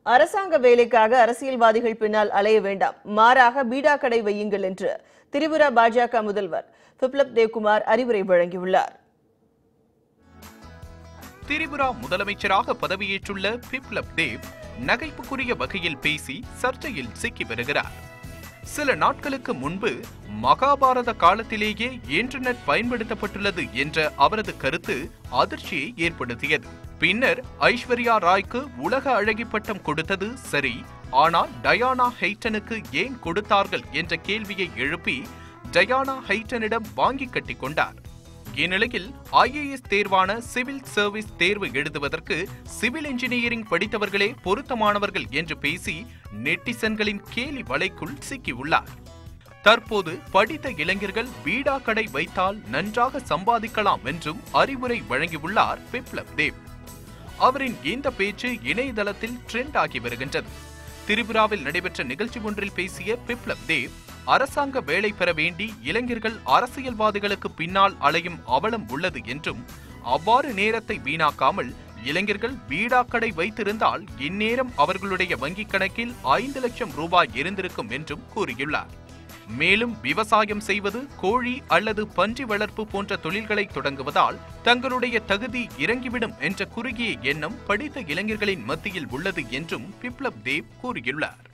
அரசாங்க வேலைக்காக அரசியல்வாதிகள் பின்னால் அலைய வேண்டாம் மாறாக பீடா கடை வையுங்கள் என்று திரிபுரா பாஜக முதல்வர் பிப்லப் தேவ்குமார் அறிவுரை வழங்கியுள்ளார் திரிபுரா முதலமைச்சராக பதவியேற்றுள்ள பிப்லப் தேவ் நகைப்புக்குரிய வகையில் பேசி சர்ச்சையில் சிக்கி வருகிறார் சில நாட்களுக்கு முன்பு மகாபாரத காலத்திலேயே இன்டர்நெட் பயன்படுத்தப்பட்டுள்ளது என்ற அவரது கருத்து அதிர்ச்சியை ஏற்படுத்தியது பின்னர் ஐஸ்வர்யா ராய்க்கு உலக அழகி பட்டம் கொடுத்தது சரி ஆனால் டயானா ஹெய்டனுக்கு ஏன் கொடுத்தார்கள் என்ற கேள்வியை எழுப்பி டயானா ஹெய்டனிடம் வாங்கி கட்டிக் கொண்டார் இந்நிலையில் ஐஏஎஸ் தேர்வான சிவில் சர்வீஸ் தேர்வு எழுதுவதற்கு சிவில் இன்ஜினியரிங் படித்தவர்களே பொருத்தமானவர்கள் என்று பேசி நெட்டிசன்களின் கேலி வலைக்குள் சிக்கியுள்ளார் தற்போது படித்த இளைஞர்கள் பீடா கடை வைத்தால் நன்றாக சம்பாதிக்கலாம் என்றும் அறிவுரை வழங்கியுள்ளார் பிப்லப் தேவ் அவரின் இந்த பேச்சு இணையதளத்தில் ட்ரெண்ட் ஆகி வருகின்றது திரிபுராவில் நடைபெற்ற நிகழ்ச்சி ஒன்றில் பேசிய பிப்லப் தேவ் அரசாங்க வேலை பெற வேண்டி இளைஞர்கள் அரசியல்வாதிகளுக்கு பின்னால் அலையும் அவலம் உள்ளது என்றும் அவ்வாறு நேரத்தை வீணாக்காமல் இளைஞர்கள் பீடா கடை வைத்திருந்தால் இந்நேரம் அவர்களுடைய வங்கிக் கணக்கில் ஐந்து லட்சம் ரூபாய் இருந்திருக்கும் என்றும் கூறியுள்ளார் மேலும் விவசாயம் செய்வது கோழி அல்லது பன்றி வளர்ப்பு போன்ற தொழில்களை தொடங்குவதால் தங்களுடைய தகுதி இறங்கிவிடும் என்ற குறுகிய எண்ணம் படித்த இளைஞர்களின் மத்தியில் உள்ளது என்றும் பிப்லப் தேவ் கூறியுள்ளார்